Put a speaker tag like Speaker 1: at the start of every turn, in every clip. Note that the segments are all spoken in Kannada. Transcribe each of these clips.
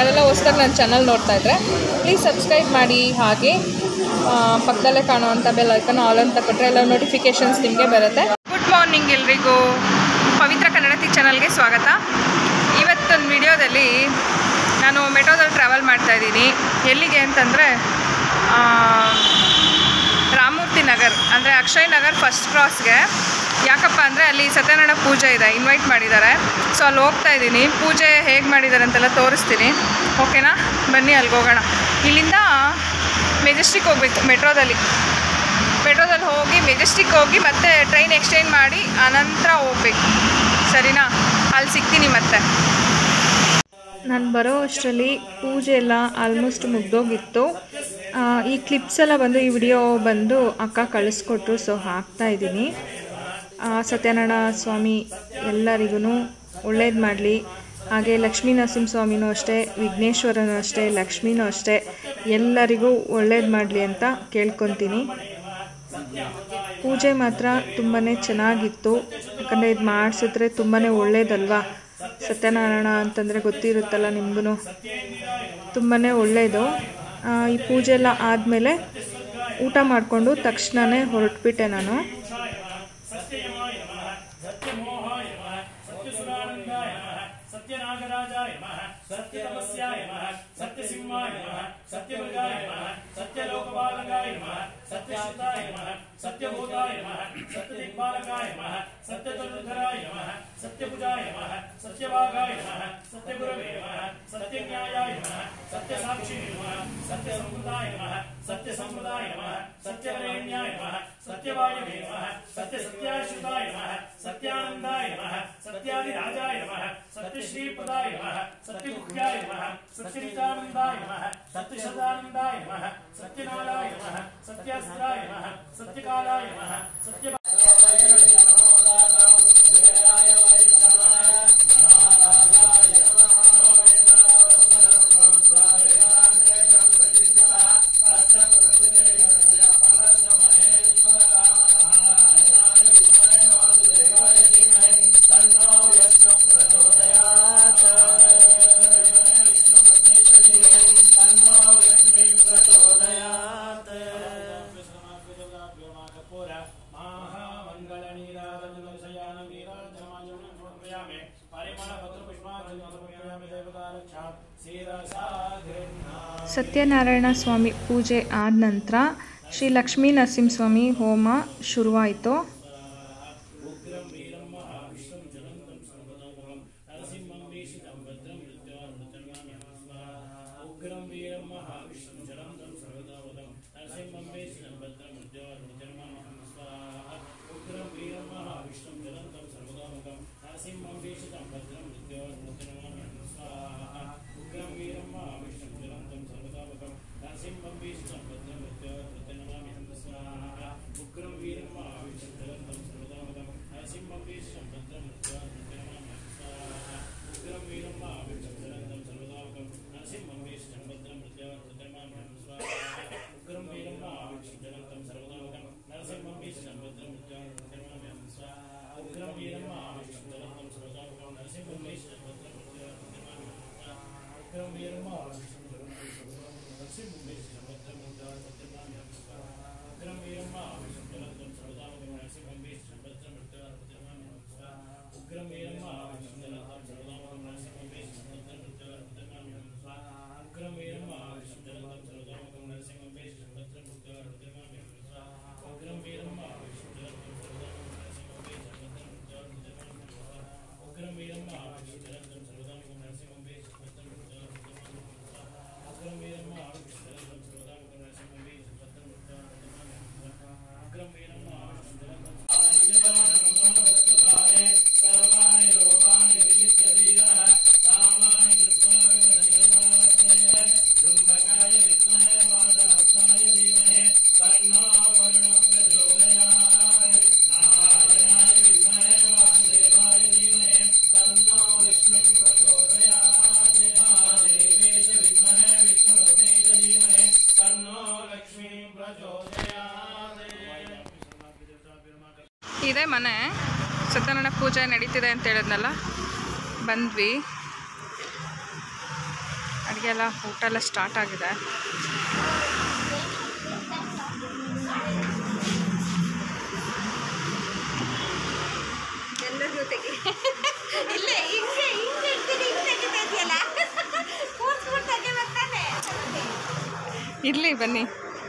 Speaker 1: ಯಾರೆಲ್ಲ ಹೊಸ್ದಾಗಿ ನನ್ನ ಚಾನಲ್ ನೋಡ್ತಾ ಇದ್ದರೆ ಪ್ಲೀಸ್ ಸಬ್ಸ್ಕ್ರೈಬ್ ಮಾಡಿ ಹಾಗೆ ಆ, ಪಕ್ಕದಲ್ಲೇ ಕಾಣುವಂಥ ಬೆಲ್ ಐಕನ್ ಆಲ್ ಅಂತ ಕೊಟ್ಟರೆ ಎಲ್ಲ ನೋಟಿಫಿಕೇಷನ್ಸ್ ನಿಮಗೆ ಬರುತ್ತೆ ಗುಡ್ ಮಾರ್ನಿಂಗ್ ಎಲ್ರಿಗೂ ಪವಿತ್ರ ಕನ್ನಡತಿ ಚಾನಲ್ಗೆ ಸ್ವಾಗತ ಇವತ್ತೊಂದು ವಿಡಿಯೋದಲ್ಲಿ ನಾನು ಮೆಟ್ರೋದಲ್ಲಿ ಟ್ರಾವೆಲ್ ಮಾಡ್ತಾ ಇದ್ದೀನಿ ಎಲ್ಲಿಗೆ ಅಂತಂದರೆ ರಾಮೂರ್ತಿ ನಗರ್ ಅಂದರೆ ಅಕ್ಷಯ್ ನಗರ್ ಫಸ್ಟ್ ಕ್ರಾಸ್ಗೆ ಯಾಕಪ್ಪ ಅಂದರೆ ಅಲ್ಲಿ ಸತ್ಯನಾರಾಯಣ ಪೂಜೆ ಇದೆ ಇನ್ವೈಟ್ ಮಾಡಿದ್ದಾರೆ ಸೊ ಅಲ್ಲಿ ಹೋಗ್ತಾ ಇದ್ದೀನಿ ಪೂಜೆ ಹೇಗೆ ಮಾಡಿದ್ದಾರೆ ಅಂತೆಲ್ಲ ತೋರಿಸ್ತೀನಿ ಓಕೆನಾ ಬನ್ನಿ ಅಲ್ಲಿಗೆ ಹೋಗೋಣ ಇಲ್ಲಿಂದ ಮೆಜೆಸ್ಟಿಕ್ ಹೋಗ್ಬೇಕು ಮೆಟ್ರೋದಲ್ಲಿ ಮೆಟ್ರೋದಲ್ಲಿ ಹೋಗಿ ಮೆಜೆಸ್ಟಿಕ್ ಹೋಗಿ ಮತ್ತೆ ಟ್ರೈನ್ ಎಕ್ಸ್ಚೇಂಜ್ ಮಾಡಿ ಅನಂತರ ಹೋಗ್ಬೇಕು ಸರಿನಾ ಅಲ್ಲಿ ಸಿಗ್ತೀನಿ ಮತ್ತೆ ನಾನು ಬರೋ ಅಷ್ಟರಲ್ಲಿ ಪೂಜೆ ಎಲ್ಲ ಆಲ್ಮೋಸ್ಟ್ ಮುಗ್ದೋಗಿತ್ತು ಆ, ಈ ಕ್ಲಿಪ್ಸ್ ಎಲ್ಲ ಬಂದು ಈ ವಿಡಿಯೋ ಬಂದು ಅಕ್ಕ ಕಳಿಸ್ಕೊಟ್ರು ಸೊ ಹಾಕ್ತಾ ಇದ್ದೀನಿ ಆ, ಸತ್ಯನಾರಾಯಣ ಸ್ವಾಮಿ ಎಲ್ಲರಿಗೂ ಒಳ್ಳೇದು ಮಾಡಲಿ ಹಾಗೆ ಲಕ್ಷ್ಮೀ ನರಸಿಂಹಸ್ವಾಮಿನೂ ಅಷ್ಟೇ ವಿಘ್ನೇಶ್ವರನೂ ಅಷ್ಟೇ ಲಕ್ಷ್ಮೀನೂ ಅಷ್ಟೇ ಎಲ್ಲರಿಗೂ ಒಳ್ಳೇದು ಮಾಡಲಿ ಅಂತ ಕೇಳ್ಕೊತೀನಿ ಪೂಜೆ ಮಾತ್ರ ತುಂಬಾ ಚೆನ್ನಾಗಿತ್ತು ಯಾಕಂದರೆ ಇದು ಮಾಡಿಸಿದ್ರೆ ತುಂಬಾ ಒಳ್ಳೇದಲ್ವಾ ಸತ್ಯನಾರಾಯಣ ಅಂತಂದರೆ ಗೊತ್ತಿರುತ್ತಲ್ಲ ನಿಮಗೂ ತುಂಬಾ ಒಳ್ಳೆಯದು ಆ, ಈ ಪೂಜೆ ಎಲ್ಲ ಆದಮೇಲೆ ಊಟ ಮಾಡಿಕೊಂಡು ತಕ್ಷಣವೇ ಹೊರಟ್ಬಿಟ್ಟೆ ನಾನು
Speaker 2: ಸತ್ಯನಾಗರಾಜಾಯ ನಮಃ ಸತ್ಯತಪಸ್ಯಾಯ ನಮಃ ಸತ್ಯಸಿಂಹಾಯ ನಮಃ ಸತ್ಯಮೃಗಾಯ ನಮಃ ಸತ್ಯಲೋಕಪಾಲಕಾಯ ನಮಃ ಸತ್ಯಶುದ್ಧಾಯ ನಮಃ ಸತ್ಯಭೂತಾಯ ನಮಃ ಸತ್ಯದಿಕ್ಪಾಲಕಾಯ ನಮಃ ಸತ್ಯತರುಧರಾಯ ನಮಃ ಸತ್ಯಭುಜಾಯ ನಮಃ ಸತ್ಯಭಾಗಾಯ ನಮಃ ಸತ್ಯಗುರವೇ ನಮಃ ಸತ್ಯಜ್ಞಾಯಾಯ ನಮಃ ಸತ್ಯಸಾಕ್ಷಿಣಿ ನಮಃ ಸತ್ಯಸಂಪ್ರದಾಯ ನಮಃ ಸತ್ಯಸಂಪ್ರದಾಯ ನಮಃ ಸತ್ಯವರೇಣ್ಯಾಯ ನಮಃ ಸತ್ಯವಾಯವೇ ನಮಃ ಸತ್ಯಸತ್ಯಾಶ್ರಿತಾಯ ನಮಃ ಸತ್ಯಾನಂದಾಯ ನಮಃ ಸತ್ಯಾದಿರಾಜಾಯ ನಮಃ ಸತ್ಯಶ್ರೀಪದಾಯ ನಮಃ ಸತ್ಯಗುಹ್ಯಾಯ ನಮಃ ಸತ್ಯನಿತಾನಂದಾಯ ನಮಃ ಸತ್ಯಶದಾನಂದಾಯ ನಮಃ ಸತ್ಯನಾರಾಯ ನಮಃ ಸತ್ಯಾಸ್ತ್ರಾಯ ನಮಃ ಸತ್ಯಕಾಲಾಯ ನಮಃ ಸತ್ಯ
Speaker 1: ಸತ್ಯನಾರಾಯಣ ಸ್ವಾಮಿ ಪೂಜೆ ಆದ ನಂತರ ಶ್ರೀ ಲಕ್ಷ್ಮೀ ನರಸಿಂಹಸ್ವಾಮಿ ಹೋಮ ಶುರುವಾಯಿತು
Speaker 2: ಉಗ್ರಂ ವೀರಂ ಮಹಾವಿಷ್ಣು ಜಲಂತಂ ಸರ್ವದಾವದಂ ನರಸಿಂಹಂ ವೇಷಿಣಂ ಭದ್ರಂ ಮೃತ್ಯೋರ್ಮೃತ್ಯರ್ಮಂ ಸ್ವಾಹ ಉಗ್ರಂ ವೀರಂ ಮಹಾವಿಷ್ಣು ಜಲಂತಂ ಸರ್ವದಾವದಂ ನರಸಿಂಹಂ ವೇಷಿಣಂ ಭದ್ರಂ ಮೃತ್ಯೋರ್ಮೃತ್ಯರ್ಮಂ ಸ್ವಾಹ ಉಗ್ರಂ ವೀರಂ ಮಹಾವಿಷ್ಣು ಜಲಂತಂ ಸರ್ವದಾವದಂ ನರಸಿಂಹಂ ವೇಷಿಣಂ ಭದ್ರಂ ಮೃತ್ಯೋರ್ಮೃತ್ಯರ್ಮಂ ಸ್ವಾಹ ಉಗ್ರಂ ವೀರಂ ಮಹಾವಿಷ್ಣು ಜಲಂತಂ ಸರ್ವದಾವದಂ ನರಸಿಂಹಂ ವೇಷಿಣಂ ಭದ್ರಂ ಮೃತ್ಯೋರ್ಮೃತ್ಯರ್ಮಂ ಸ್ವಾಹ ಉಗ್ರಂ ವೀರಂ ಮಹಾವಿಷ್ಣು ಜಲಂತಂ ಸರ್ವದಾವದಂ ನರಸಿಂಹಂ ವೇಷಿಣಂ ಭದ್ರಂ ಮೃತ್ಯೋರ್ಮೃತ್ಯರ್ಮಂ ಸ್ವಾಹ ಉಗ್ರಂ ವೀರಂ ಮಹಾವಿಷ್ಣು ಜಲಂತಂ ಸರ್ವದಾವದಂ ನರಸಿಂಹಂ ವೇಷಿಣಂ ಭದ್ರಂ ಮೃತ್ಯೋರ್ಮೃತ್ಯರ್ಮಂ ಸ್ವಾಹ ಉಗ್ರಂ ವೀರಂ ಮಹಾವಿಷ್ಣು ಜಲಂತಂ ಸರ್ವದಾವದಂ ನರಸಿಂಹಂ ವೇಷಿಣಂ ಭದ್ರಂ ಮೃತ್ಯೋರ್ಮೃತ್ಯರ್ಮಂ ಸ್ವಾಹ ಉಗ್ರಂ ವೀರಂ ಮಹಾವಿಷ್ಣು ಜಲಂತಂ ಸರ್ವದಾವದಂ ನರಸಿಂಹಂ ವೇಷಿಣಂ ಭದ್ರಂ ಮೃತ್ಯೋರ್ಮೃತ್ಯರ್ಮಂ ಸ್ವಾಹ ಉಗ್ರಂ ವೀರಂ ಮಹಾವಿಷ್ಣು ಜಲಂತಂ ಸರ್ವದಾವದಂ ನರಸಿಂಹಂ ವೇಷಿಣಂ ಭದ್ರಂ ಮೃತ್ಯೋರ್ಮೃತ್ಯರ್ಮಂ ಸ್ವಾಹ ಉಗ್ರಂ ವೀರಂ ಮಹಾವಿಷ್ಣು ಜಲಂತಂ ಸರ್ವದಾವದಂ ನರಸಿಂಹಂ ವೇಷಿಣಂ ಭದ್ರಂ ಮೃತ್ಯೋರ್ಮೃತ್ಯರ್ಮಂ ಸ್ವಾಹ ಉಗ್ರಂ ವೀರಂ ಮಹಾವಿಷ್ಣು ಜಲಂತಂ ಸರ್ವದಾವದಂ ನರಸಿಂಹಂ ವೇಷಿಣಂ ಭದ್ರಂ ಮೃತ್ಯೋರ್ಮೃತ್ಯರ್ಮಂ ಸ್ವಾಹ ಉಗ್ರಂ ವೀರಂ ಮಹಾವಿಷ್ಣು ಜಲಂತಂ ಸರ್ವದಾವದಂ ನರಸಿಂಹಂ ವೇಷಿಣಂ ಭದ್ರಂ ಮೃತ್ಯೋರ್ಮೃತ್ಯರ್ಮಂ ಸ್ವಾಹ ಉಗ್ರಂ ವೀರಂ ಮಹಾವಿಷ್ಣು ಜಲಂತಂ ಸರ್ವದಾವದಂ ನರಸಿಂಹಂ ವೇಷಿಣಂ ಭದ್ರಂ ಮೃತ್ಯೋರ್ಮೃತ್ಯರ್ಮಂ ಸ್ವಾಹ ಉಗ್ರಂ ವೀರಂ ಮಹಾವಿಷ್ಣು ಜಲಂತಂ ಸರ್ವದಾವದಂ ನರಸಿಂಹಂ ವೇಷಿಣಂ ಭದ್ರಂ ಮೃತ್ಯೋರ್ಮೃತ್ಯರ್ಮಂ ಸ್ವಾಹ ಉಗ್ರಂ ವೀರಂ ಮಹಾವಿಷ್ಣು ಜಲಂತಂ ಸರ್ವಾಣಿ ರೂಪಾಣಿ ವಿಜಿತ್ಯ ವೀರಃ ಸಾಮಾನಿ ಕೃತ್ವಾ ವಿವದನೇವಾಸಯ ಡುಂಬಕಾಯ ವಿದ್ಮಹೇ ವಾದಹಸ್ತಾಯ ಧೀಮಹಿ ತನ್ನೋ ವರುಣ ಪ್ರಚೋದಯಾತ್ ನಾರಾಯಣಾಯ ವಿದ್ಮಹೇ ವಾಸುದೇವಾಯ ಧೀಮಹಿ ತನ್ನೋ ವಿಷ್ಣು ಪ್ರಚೋದಯಾತ್ ಮಹಾದೇವೇ ಚ ವಿದ್ಮಹೇ ವಿಷ್ಣುಪತ್ನೇ ಚ ಧೀಮಹಿ ತನ್ನೋ ಲಕ್ಷ್ಮೀ ಪ್ರಚೋದಯಾತ್
Speaker 1: ಇದೆ ಮನೆ ಸತ್ಯನಾರಾಯಣ ಪೂಜೆ ನಡೀತಿದೆ ಅಂತ ಹೇಳಿದ್ನಲ್ಲ ಬಂದ್ವಿ ಅಡುಗೆ ಎಲ್ಲ ಊಟ ಎಲ್ಲ ಸ್ಟಾರ್ಟ್ ಆಗಿದೆ
Speaker 3: ಎಲ್ಲರ ಜೊತೆಗೆ ಇಲ್ಲೇ ಹಿಂಗೆ ಹಿಂಗೆ ಇಡ್ತೀನಿ ಹಿಂಗೆ ತೆಗಿತಾ ಇದೆಯಲ್ಲ ಕೂತ್ಬಿಟ್ಟು ತೆಗೆ ಬರ್ತಾನೆ
Speaker 1: ಇರಲಿ ಬನ್ನಿ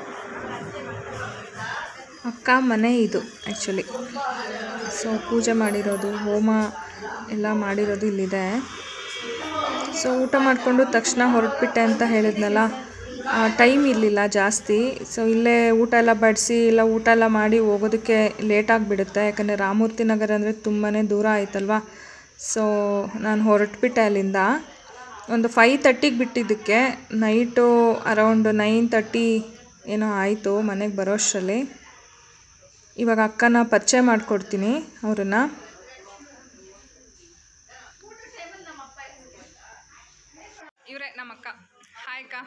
Speaker 1: ಅಕ್ಕ ಮನೆ ಇದು ಆ್ಯಕ್ಚುಲಿ ಸೊ ಪೂಜೆ ಮಾಡಿರೋದು ಹೋಮ ಎಲ್ಲ ಮಾಡಿರೋದು ಇಲ್ಲಿದೆ ಸೊ ಊಟ ಮಾಡಿಕೊಂಡು ತಕ್ಷಣ ಹೊರಟ್ಬಿಟ್ಟೆ ಅಂತ ಹೇಳಿದ್ನಲ್ಲ ಟೈಮ್ ಇರಲಿಲ್ಲ ಜಾಸ್ತಿ ಸೊ ಇಲ್ಲೇ ಊಟ ಎಲ್ಲ ಬಡಿಸಿ ಇಲ್ಲ ಊಟ ಎಲ್ಲ ಮಾಡಿ ಹೋಗೋದಕ್ಕೆ ಲೇಟ್ ಆಗಿಬಿಡುತ್ತೆ ಯಾಕಂದರೆ ರಾಮೂರ್ತಿ ನಗರ ಅಂದರೆ ತುಂಬಾ ದೂರ ಆಯ್ತಲ್ವಾ ಸೊ ನಾನು ಹೊರಟ್ಬಿಟ್ಟೆ ಅಲ್ಲಿಂದ ಒಂದು ಫೈವ್ ತರ್ಟಿಗೆ ಬಿಟ್ಟಿದ್ದಕ್ಕೆ ನೈಟು ಅರೌಂಡ್ ನೈನ್ ತರ್ಟಿ ಏನೋ ಆಯಿತು ಮನೆಗೆ ಬರೋಷ್ಟರಲ್ಲಿ ಇವಾಗ ಅಕ್ಕನ ಪರಿಚಯ ಮಾಡಿಕೊಡ್ತೀನಿ ಅವ್ರನ್ನ ಇವರೇ ನಮ್ಮ ಅಕ್ಕ ಹಾಯ್ ಅಕ್ಕ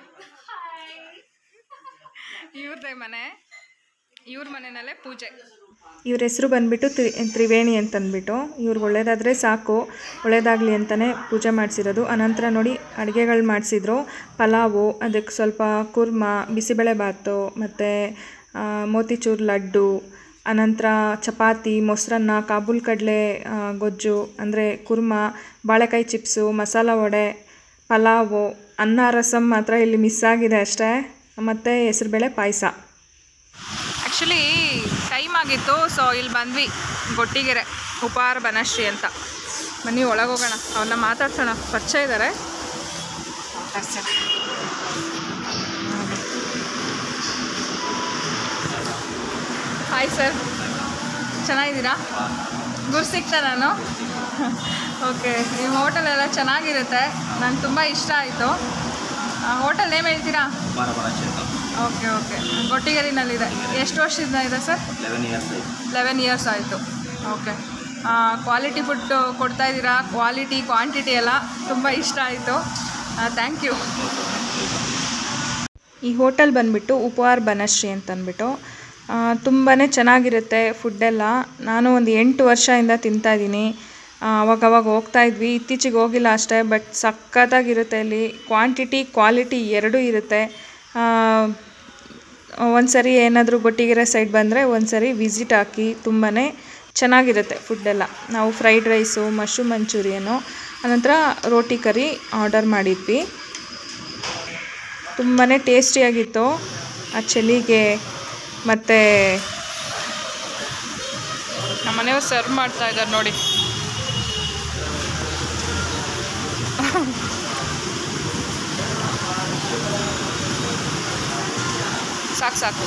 Speaker 1: ಇವ್ರದೇ ಮನೆ ಇವ್ರ ಮನೆಯಲ್ಲೇ ಪೂಜೆ ಇವ್ರ ಹೆಸರು ಬಂದ್ಬಿಟ್ಟು ತ್ರಿ ತ್ರಿವೇಣಿ ಅಂತಂದ್ಬಿಟ್ಟು ಇವ್ರಿಗೆ ಒಳ್ಳೇದಾದರೆ ಸಾಕು ಒಳ್ಳೇದಾಗಲಿ ಅಂತಲೇ ಪೂಜೆ ಮಾಡಿಸಿರೋದು ಅನಂತರ ನೋಡಿ ಅಡುಗೆಗಳು ಮಾಡಿಸಿದ್ರು ಪಲಾವು ಅದಕ್ಕೆ ಸ್ವಲ್ಪ ಕುರ್ಮ ಬಿಸಿಬೇಳೆ ಬಾತು ಮತ್ತು ಮೋತಿಚೂರ್ ಲಡ್ಡು ಅನಂತರ ಚಪಾತಿ ಮೊಸರನ್ನ ಕಾಬೂಲ್ ಕಡಲೆ ಗೊಜ್ಜು ಅಂದರೆ ಕುರ್ಮ ಬಾಳೆಕಾಯಿ ಚಿಪ್ಸು ಮಸಾಲ ವಡೆ ಪಲಾವು ಅನ್ನ ರಸಮ್ ಮಾತ್ರ ಇಲ್ಲಿ ಮಿಸ್ ಆಗಿದೆ ಅಷ್ಟೇ ಮತ್ತು ಹೆಸರುಬೇಳೆ ಪಾಯಸ ಆ್ಯಕ್ಚುಲಿ ಟೈಮ್ ಆಗಿತ್ತು ಸೊ ಇಲ್ಲಿ ಬಂದ್ವಿ ಗೊಟ್ಟಿಗೆರೆ ಉಪಹಾರ ಬನಶ್ರೀ ಅಂತ ಬನ್ನಿ ಒಳಗೋಗೋಣ ಅವ್ರನ್ನ ಮಾತಾಡ್ಸೋಣ ಪರಿಚಯ ಇದ್ದಾರೆ ಮಾತಾಡ್ಸೋಣ ಹಾಯ್ ಸರ್ ಚೆನ್ನಾಗಿದ್ದೀರಾ ಗುರು ಸಿಗ್ತಾ ನಾನು ಓಕೆ ಈ ಹೋಟೆಲ್ ಎಲ್ಲ ಚೆನ್ನಾಗಿರುತ್ತೆ ನಂಗೆ ತುಂಬ ಇಷ್ಟ ಆಯಿತು ಹೋಟೆಲ್ ನೇಮ್ ಹೇಳ್ತೀರಾ
Speaker 4: ಬಾರ ಬಾರ ಚಿರ್ಕ
Speaker 1: ಓಕೆ ಓಕೆ ಗೊಟ್ಟಿಗೆರಿನಲ್ಲಿದೆ ಎಷ್ಟು ವರ್ಷದಿಂದ ಇದೆ ಸರ್
Speaker 4: ಲೆವೆನ್ ಇಯರ್ಸ್ ಆಯ್ತು
Speaker 1: ಲೆವೆನ್ ಇಯರ್ಸ್ ಆಯಿತು ಓಕೆ ಕ್ವಾಲಿಟಿ ಫುಡ್ ಕೊಡ್ತಾ ಇದ್ದೀರಾ ಕ್ವಾಲಿಟಿ ಕ್ವಾಂಟಿಟಿ ಎಲ್ಲ ತುಂಬ ಇಷ್ಟ ಆಯಿತು ಥ್ಯಾಂಕ್ ಯು ಈ ಹೋಟೆಲ್ ಬಂದುಬಿಟ್ಟು ಉಪಹಾರ ಬನಶ್ರೀ ಅಂತ ಅಂದ್ಬಿಟ್ಟು ತುಂಬಾ ಚೆನ್ನಾಗಿರುತ್ತೆ ಫುಡ್ಡೆಲ್ಲ ನಾನು ಒಂದು ಎಂಟು ವರ್ಷದಿಂದ ತಿಂತಾಯಿದ್ದೀನಿ ಅವಾಗವಾಗ ಹೋಗ್ತಾ ಇದ್ವಿ ಇತ್ತೀಚೆಗೆ ಹೋಗಿಲ್ಲ ಅಷ್ಟೇ ಬಟ್ ಸಖತ್ತಾಗಿರುತ್ತೆ ಅಲ್ಲಿ ಕ್ವಾಂಟಿಟಿ ಕ್ವಾಲಿಟಿ ಎರಡೂ ಇರುತ್ತೆ ಒಂದು ಸರಿ ಏನಾದರೂ ಗೊಟ್ಟಿಗೆರೆ ಸೈಡ್ ಬಂದರೆ ಒಂದು ಸರಿ ವಿಸಿಟ್ ಹಾಕಿ ತುಂಬಾ ಚೆನ್ನಾಗಿರುತ್ತೆ ಫುಡ್ಡೆಲ್ಲ ನಾವು ಫ್ರೈಡ್ ರೈಸು ಮಶ್ರೂಮ್ ಮಂಚೂರಿಯನು ಅನಂತರ ರೋಟಿ ಕರಿ ಆರ್ಡರ್ ಮಾಡಿದ್ವಿ ತುಂಬಾ ಟೇಸ್ಟಿಯಾಗಿತ್ತು ಆ ಚಳಿಗೆ ಮತ್ತು ನಮ್ಮ ಮನೆಯವ್ರು ಸರ್ವ್ ಮಾಡ್ತಾ ಇದ್ದಾರೆ ನೋಡಿ ಸಾಕು ಸಾಕು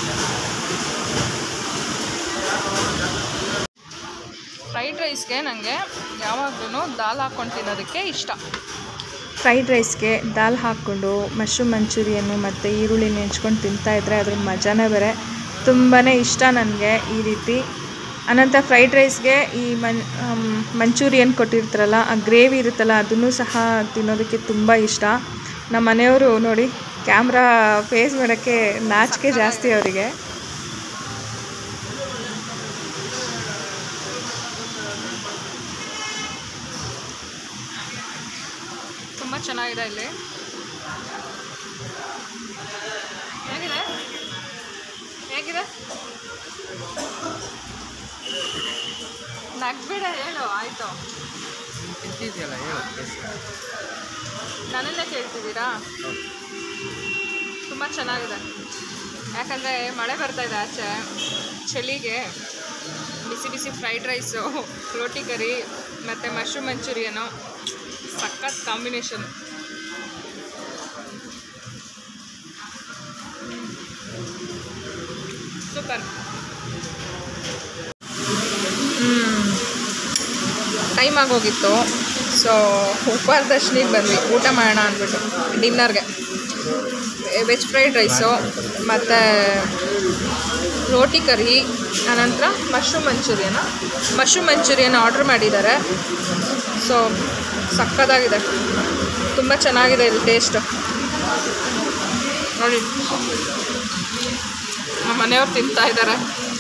Speaker 1: ಫ್ರೈಡ್ ರೈಸ್ಗೆ ನನಗೆ ಯಾವಾಗಲೂ ದಾಲ್ ಹಾಕ್ಕೊಂಡು ತಿನ್ನೋದಕ್ಕೆ ಇಷ್ಟ ಫ್ರೈಡ್ ರೈಸ್ಗೆ ದಾಲ್ ಹಾಕ್ಕೊಂಡು ಮಶ್ರೂಮ್ ಮಂಚೂರಿಯನ್ನು ಮತ್ತು ಈರುಳ್ಳಿ ನೆಂಚ್ಕೊಂಡು ತಿಂತಾಯಿದ್ರೆ ಅದ್ರ ಮಜಾನೇ ಬೇರೆ ತುಂಬಾ ಇಷ್ಟ ನನಗೆ ಈ ರೀತಿ ಅನಂತರ ಫ್ರೈಡ್ ರೈಸ್ಗೆ ಈ ಮನ್ ಮಂಚೂರಿಯನ್ ಕೊಟ್ಟಿರ್ತಾರಲ್ಲ ಆ ಗ್ರೇವಿ ಇರುತ್ತಲ್ಲ ಅದನ್ನು ಸಹ ತಿನ್ನೋದಕ್ಕೆ ತುಂಬ ಇಷ್ಟ ನಮ್ಮ ಮನೆಯವರು ನೋಡಿ ಕ್ಯಾಮ್ರಾ ಫೇಸ್ ಮಾಡೋಕ್ಕೆ ನಾಚಿಕೆ ಜಾಸ್ತಿ ಅವರಿಗೆ ತುಂಬ ಚೆನ್ನಾಗಿದೆ ಇಲ್ಲಿ ಹೇಗಿದೆ ಹೇಗಿದೆ ನಗ್ಬೇಡ ಹೇಳು ಆಯಿತು ನನ್ನನ್ನೇ ಕೇಳ್ತಿದ್ದೀರಾ ತುಂಬ ಚೆನ್ನಾಗಿದೆ ಯಾಕಂದರೆ ಮಳೆ ಬರ್ತಾ ಇದೆ ಆಚೆ ಚಳಿಗೆ ಬಿಸಿ ಬಿಸಿ ಫ್ರೈಡ್ ರೈಸು ರೋಟಿ ಕರಿ ಮತ್ತು ಮಶ್ರೂಮ್ ಮಂಚೂರಿಯನು ಸಖತ್ ಕಾಂಬಿನೇಷನ್ ಸೂಪರ್ ಟೈಮ್ ಆಗೋಗಿತ್ತು ಸೊ ಉಪಹಾರ ದರ್ಶನಿಗೆ ಬಂದ್ವಿ ಊಟ ಮಾಡೋಣ ಅಂದ್ಬಿಟ್ಟು ಡಿನ್ನರ್ಗೆ ವೆಜ್ ಫ್ರೈಡ್ ರೈಸು ಮತ್ತು ರೋಟಿ ಕರಿ ಅನಂತರ mushroom Manchurian mushroom Manchurian order ಮಾಡಿದ್ದಾರೆ ಸೊ ಸಕ್ಕತ್ತಾಗಿದೆ ತುಂಬ ಚೆನ್ನಾಗಿದೆ ಇಲ್ಲಿ ಟೇಸ್ಟು ನೋಡಿ ನಮ್ಮ ಮನೆಯವ್ರು ತಿಂತಾ ಇದ್ದಾರೆ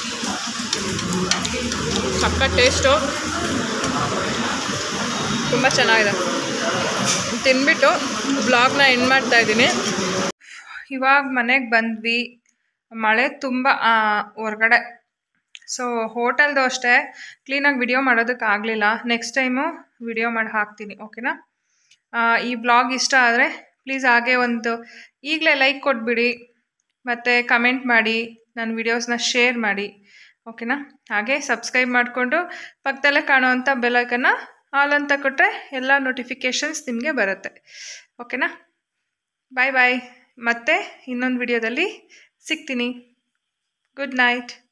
Speaker 1: ಸಕ್ಕ ಟೇಸ್ಟು ತುಂಬ ಚೆನ್ನಾಗಿದೆ ತಿಂದ್ಬಿಟ್ಟು ಬ್ಲಾಗ್ನ ಎಂಡ್ ಮಾಡ್ತಾ ಇದ್ದೀನಿ ಇವಾಗ ಮನೆಗೆ ಬಂದ್ವಿ ಮಳೆ ತುಂಬ ಆ, ಹೊರ್ಗಡೆ ಸೊ ಹೋಟೆಲ್ದು ಅಷ್ಟೇ ಕ್ಲೀನಾಗಿ ವಿಡಿಯೋ ಮಾಡೋದಕ್ಕಾಗಲಿಲ್ಲ ನೆಕ್ಸ್ಟ್ ಟೈಮು ವಿಡಿಯೋ ಮಾಡಿ ಹಾಕ್ತೀನಿ ಓಕೆನಾ ಆ, ಈ ಬ್ಲಾಗ್ ಇಷ್ಟ ಆದರೆ ಪ್ಲೀಸ್ ಹಾಗೆ ಒಂದು ಈಗಲೇ ಲೈಕ್ ಕೊಟ್ಬಿಡಿ ಮತ್ತು ಕಮೆಂಟ್ ಮಾಡಿ ನನ್ನ ವಿಡಿಯೋಸ್ನ ಶೇರ್ ಮಾಡಿ ಓಕೆನಾ ಹಾಗೆ ಸಬ್ಸ್ಕ್ರೈಬ್ ಮಾಡಿಕೊಂಡು ಪಕ್ಕದಲ್ಲೇ ಕಾಣುವಂಥ ಬೆಲೈಕನ್ನ ಆಲ್ ಅಂತ ಕೊಟ್ಟರೆ ಎಲ್ಲ ನೋಟಿಫಿಕೇಷನ್ಸ್ ನಿಮಗೆ ಬರುತ್ತೆ ಓಕೆನಾ ಬಾಯ್ ಬಾಯ್ ಮತ್ತೆ ಇನ್ನೊಂದು ವಿಡಿಯೋದಲ್ಲಿ ಸಿಗ್ತೀನಿ ಗುಡ್ ನೈಟ್